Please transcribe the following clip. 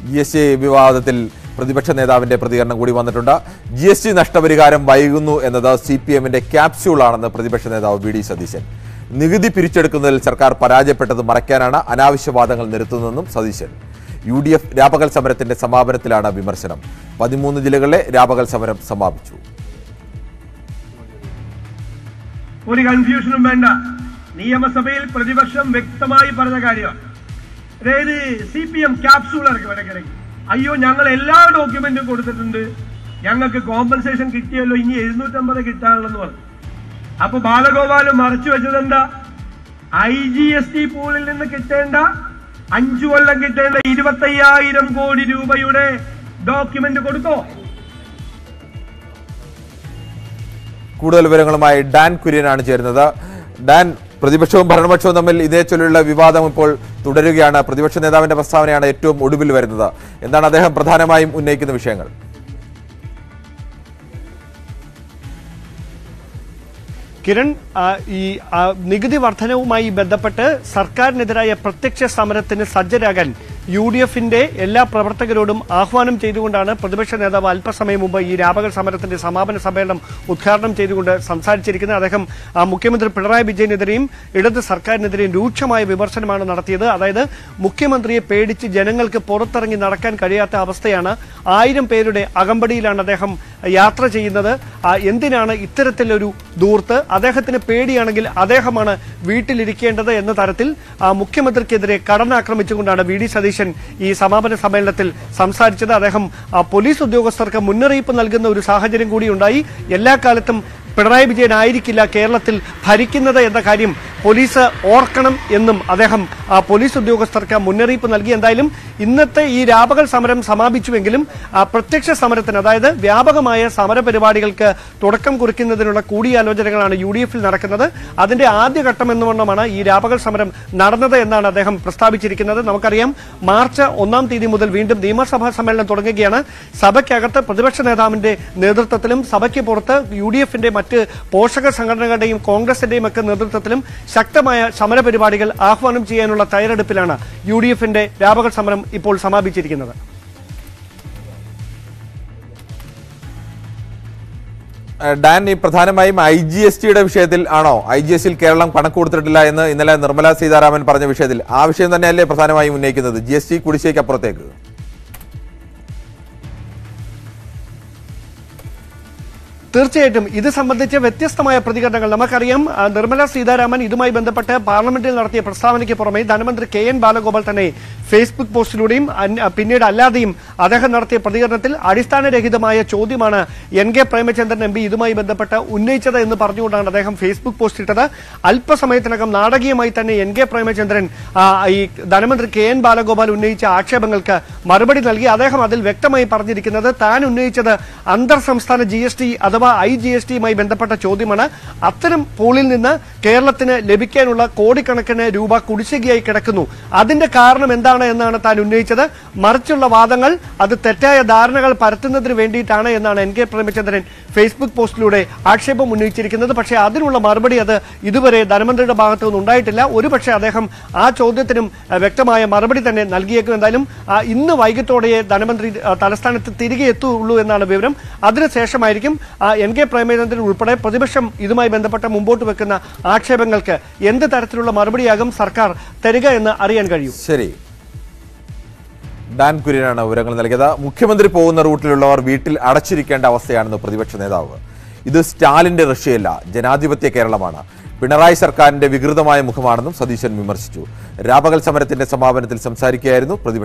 G S T വിവാദത്തിൽ പ്രതിപക്ഷ നേതാവിന്റെ പ്രതികരണം കൂടി വന്നിട്ടുണ്ട് ജി എസ് ടി നഷ്ടപരിഹാരം വൈകുന്നു എന്നത് സി പി എമ്മിന്റെ ക്യാപ്സ്യൂളാണെന്ന് പ്രതിപക്ഷ നേതാവ് വി ഡി സതീശൻ നികുതി പിരിച്ചെടുക്കുന്നതിൽ സർക്കാർ പരാജയപ്പെട്ടത് മറയ്ക്കാനാണ് അനാവശ്യവാദങ്ങൾ നിരത്തുന്നതെന്നും സതീശൻ യു ഡി എഫ് രാപകൽ സമരത്തിന്റെ സമാപനത്തിലാണ് വിമർശനം പതിമൂന്ന് ജില്ലകളിലെ രാപകൽ സമരം സമാപിച്ചു ഒരു കൺഫ്യൂഷനും വേണ്ട നിയമസഭയിൽ പ്രതിപക്ഷം വ്യക്തമായി പറഞ്ഞ കാര്യമാണ് അതായത് സി പി എം ക്യാപ്സൂൾ ഇറക്കി ഇടയ്ക്കിടയ്ക്ക് അയ്യോ ഞങ്ങൾ എല്ലാ ഡോക്യുമെന്റും കൊടുത്തിട്ടുണ്ട് ഞങ്ങൾക്ക് കോമ്പൻസേഷൻ കിട്ടിയല്ലോ ഇനി എഴുന്നൂറ്റമ്പത് കിട്ടാനുള്ളെന്ന് പറഞ്ഞു അപ്പൊ ബാലഗോപാലും മറച്ചു വെച്ചത് എന്താ ഐ ജി എസ് ടി പൂളിൽ നിന്ന് കിട്ടേണ്ട അഞ്ചു കൊല്ലം കിട്ടേണ്ട ഇരുപത്തയ്യായിരം കോടി രൂപയുടെ ഡോക്യുമെന്റ് കൊടുത്തോ കൂടുതൽ വിവരങ്ങളുമായി ഡാൻ കുര്യനാണ് ചേരുന്നത് ഡാൻ പ്രതിപക്ഷവും ഭരണപക്ഷവും തമ്മിൽ ഇതേ ചൊല്ലിയുള്ള വിവാദം ഇപ്പോൾ തുടരുകയാണ് പ്രതിപക്ഷ നേതാവിന്റെ പ്രസ്താവനയാണ് ഏറ്റവും ഒടുവിൽ വരുന്നത് എന്താണ് അദ്ദേഹം പ്രധാനമായും ഉന്നയിക്കുന്ന വിഷയങ്ങൾ കിരൺ ആ, ഈ ആ, നികുതി വർധനവുമായി ബന്ധപ്പെട്ട് സർക്കാരിനെതിരായ പ്രത്യക്ഷ സമരത്തിന് സജ്ജരാകാൻ യു ഡി എഫിന്റെ എല്ലാ പ്രവർത്തകരോടും ആഹ്വാനം ചെയ്തുകൊണ്ടാണ് പ്രതിപക്ഷ നേതാവ് അല്പസമയം മുമ്പ് ഈ രാപകൽ സമരത്തിന്റെ സമാപന സമ്മേളനം ഉദ്ഘാടനം ചെയ്തുകൊണ്ട് സംസാരിച്ചിരിക്കുന്നത് അദ്ദേഹം ആ, മുഖ്യമന്ത്രി പിണറായി വിജയനെതിരെയും ഇടത് സർക്കാരിനെതിരെയും രൂക്ഷമായ വിമർശനമാണ് നടത്തിയത് അതായത് മുഖ്യമന്ത്രിയെ പേടിച്ച് ജനങ്ങൾക്ക് പുറത്തിറങ്ങി നടക്കാൻ കഴിയാത്ത അവസ്ഥയാണ് ആയിരം പേരുടെ അകമ്പടിയിലാണ് അദ്ദേഹം യാത്ര ചെയ്യുന്നത് ആ, എന്തിനാണ് ഇത്തരത്തിലൊരു ദൂർത്ത് അദ്ദേഹത്തിന് പേടിയാണെങ്കിൽ അദ്ദേഹമാണ് വീട്ടിലിരിക്കേണ്ടത് എന്ന തരത്തിൽ ആ, മുഖ്യമന്ത്രിക്കെതിരെ കടന്നാക്രമിച്ചുകൊണ്ടാണ് വി ഡി സതീശൻ ഈ സമാപന സമ്മേളനത്തിൽ സംസാരിച്ചത് അദ്ദേഹം ആ, പോലീസ് ഉദ്യോഗസ്ഥർക്ക് മുന്നറിയിപ്പ് നൽകുന്ന ഒരു സാഹചര്യം കൂടി ഉണ്ടായി എല്ലാ കാലത്തും പിണറായി വിജയൻ ആയിരിക്കില്ല കേരളത്തിൽ ഭരിക്കുന്നത് എന്ന കാര്യം പോലീസ് ഓർക്കണം എന്നും അദ്ദേഹം ആ, പോലീസ് ഉദ്യോഗസ്ഥർക്ക് മുന്നറിയിപ്പ് നൽകി എന്തായാലും ഇന്നത്തെ ഈ രാപകൽ സമരം സമാപിച്ചുവെങ്കിലും ആ, പ്രത്യക്ഷ സമരത്തിന് അതായത് വ്യാപകമായ സമര പരിപാടികൾക്ക് തുടക്കം കുറിക്കുന്നതിനുള്ള കൂടിയാലോചനകളാണ് യു ഡി എഫിൽ നടക്കുന്നത് അതിന്റെ ആദ്യഘട്ടം എന്ന വണ്ണമാണ് ഈ രാപകൽ സമരം നടന്നത് എന്നാണ് അദ്ദേഹം പ്രസ്താവിച്ചിരിക്കുന്നത് നമുക്കറിയാം മാർച്ച് ഒന്നാം തീയതി മുതൽ വീണ്ടും നിയമസഭാ സമ്മേളനം തുടങ്ങുകയാണ് സഭയ്ക്കകത്ത് പ്രതിപക്ഷ നേതാവിന്റെ നേതൃത്വത്തിലും സഭയ്ക്ക് പുറത്ത് യു ഡി എഫിന്റെ മറ്റ് പോഷക സംഘടനകളുടെയും കോൺഗ്രസിന്റെയും ഒക്കെ നേതൃത്വത്തിലും ശക്തമായ സമര പരിപാടികൾ ആഹ്വാനം ചെയ്യാനുള്ള തയ്യാറെടുപ്പിലാണ് യു ഡി എഫിന്റെ രാപകൽ സമരം ഇപ്പോൾ സമാപിച്ചിരിക്കുന്നത് ഏഹ് ഡാൻ ഈ പ്രധാനമായും ഐ ജി എസ് ടിയുടെ വിഷയത്തിൽ ആണോ ഐ ജി എസിൽ കേരളം കണക്ക് കൊടുത്തിട്ടില്ല എന്ന് ഇന്നലെ നിർമ്മല സീതാരാമൻ പറഞ്ഞ വിഷയത്തിൽ ആ വിഷയം തന്നെയല്ലേ പ്രധാനമായും ഉന്നയിക്കുന്നത് ജി എസ് ടി കുടിശ്ശേക്ക് അപ്പുറത്തേക്ക് തീർച്ചയായിട്ടും ഇത് സംബന്ധിച്ച് വ്യത്യസ്തമായ പ്രതികരണങ്ങൾ നമുക്കറിയാം ആ, നിർമ്മല സീതാരാമൻ ഇതുമായി ബന്ധപ്പെട്ട് പാർലമെന്റിൽ നടത്തിയ പ്രസ്താവനയ്ക്ക് പുറമെ ധനമന്ത്രി കെ എൻ ബാലഗോപാൽ തന്നെ ഫേസ്ബുക്ക് പോസ്റ്റിലൂടെയും അന്യ- പിന്നീട് അല്ലാതെയും അദ്ദേഹം നടത്തിയ പ്രതികരണത്തിൽ അടിസ്ഥാനരഹിതമായ ചോദ്യമാണ് N K Premachandran M P ഇതുമായി ബന്ധപ്പെട്ട് ഉന്നയിച്ചത് എന്ന് പറഞ്ഞുകൊണ്ടാണ് അദ്ദേഹം ഫേസ്ബുക്ക് പോസ്റ്റ് ഇട്ടത് അല്പസമയത്തിനകം നാടകീയമായി തന്നെ എൻ കെ പ്രേമചന്ദ്രൻ ആ, ഈ ധനമന്ത്രി കെ എൻ ബാലഗോപാൽ ഉന്നയിച്ച ആക്ഷേപങ്ങൾക്ക് മറുപടി നൽകി അദ്ദേഹം അതിൽ വ്യക്തമായി പറഞ്ഞിരിക്കുന്നത് താൻ ഉന്നയിച്ചത് അന്തർ സംസ്ഥാന ജി എസ് ടി അഥവാ ഐ ജി എസ് ടിയുമായി ബന്ധപ്പെട്ട ചോദ്യമാണ് അത്തരം പൂളിൽ നിന്ന് കേരളത്തിന് ലഭിക്കാനുള്ള കോടിക്കണക്കിന് രൂപ കുടിശ്ശികയായി കിടക്കുന്നു അതിന്റെ കാരണം എന്താണ് എന്നാണ് താൻ ഉന്നയിച്ചത് മറിച്ചുള്ള വാദങ്ങൾ അത് തെറ്റായ ധാരണകൾ പരത്തുന്നതിന് വേണ്ടിയിട്ടാണ് എന്നാണ് എൻ കെ പ്രേമചന്ദ്രൻ ഫേസ്ബുക്ക് പോസ്റ്റിലൂടെ ആക്ഷേപം ഉന്നയിച്ചിരിക്കുന്നത് പക്ഷേ അതിനുള്ള മറുപടി അത് ഇതുവരെ ധനമന്ത്രിയുടെ ഭാഗത്തു നിന്ന് ഉണ്ടായിട്ടില്ല ഒരുപക്ഷെ അദ്ദേഹം ആ ചോദ്യത്തിനും ആ, വ്യക്തമായ മറുപടി തന്നെ നൽകിയേക്കും എന്തായാലും ആ, ഇന്ന് വൈകിട്ടോടെ ധനമന്ത്രി ആ, തലസ്ഥാനത്ത് തിരികെ എത്തുള്ളൂ എന്നാണ് വിവരം അതിനുശേഷമായിരിക്കും ആ, എൻ കെ പ്രേമചന്ദ്രൻ ഉൾപ്പെടെ പ്രതിപക്ഷം ഇതുമായി ബന്ധപ്പെട്ട മുമ്പോട്ട് വെക്കുന്ന ആക്ഷേപങ്ങൾക്ക് എന്ത് തരത്തിലുള്ള മറുപടിയാകും സർക്കാർ തരിക എന്ന് അറിയാൻ കഴിയും ശരി ഡാൻ കുര്യനാണ് വിവരങ്ങൾ നൽകിയത് മുഖ്യമന്ത്രി പോകുന്ന റൂട്ടിലുള്ളവർ വീട്ടിൽ അടച്ചിരിക്കേണ്ട അവസ്ഥയാണെന്ന് പ്രതിപക്ഷ നേതാവ് ഇത് സ്റ്റാലിന്റെ റഷ്യയല്ല ജനാധിപത്യ കേരളമാണ് പിണറായി സർക്കാരിന്റെ വികൃതമായ മുഖമാണെന്നും സതീശൻ വിമർശിച്ചു രാപകൽ സമരത്തിന്റെ സമാപനത്തിൽ സംസാരിക്കുകയായിരുന്നു പ്രതിപക്ഷ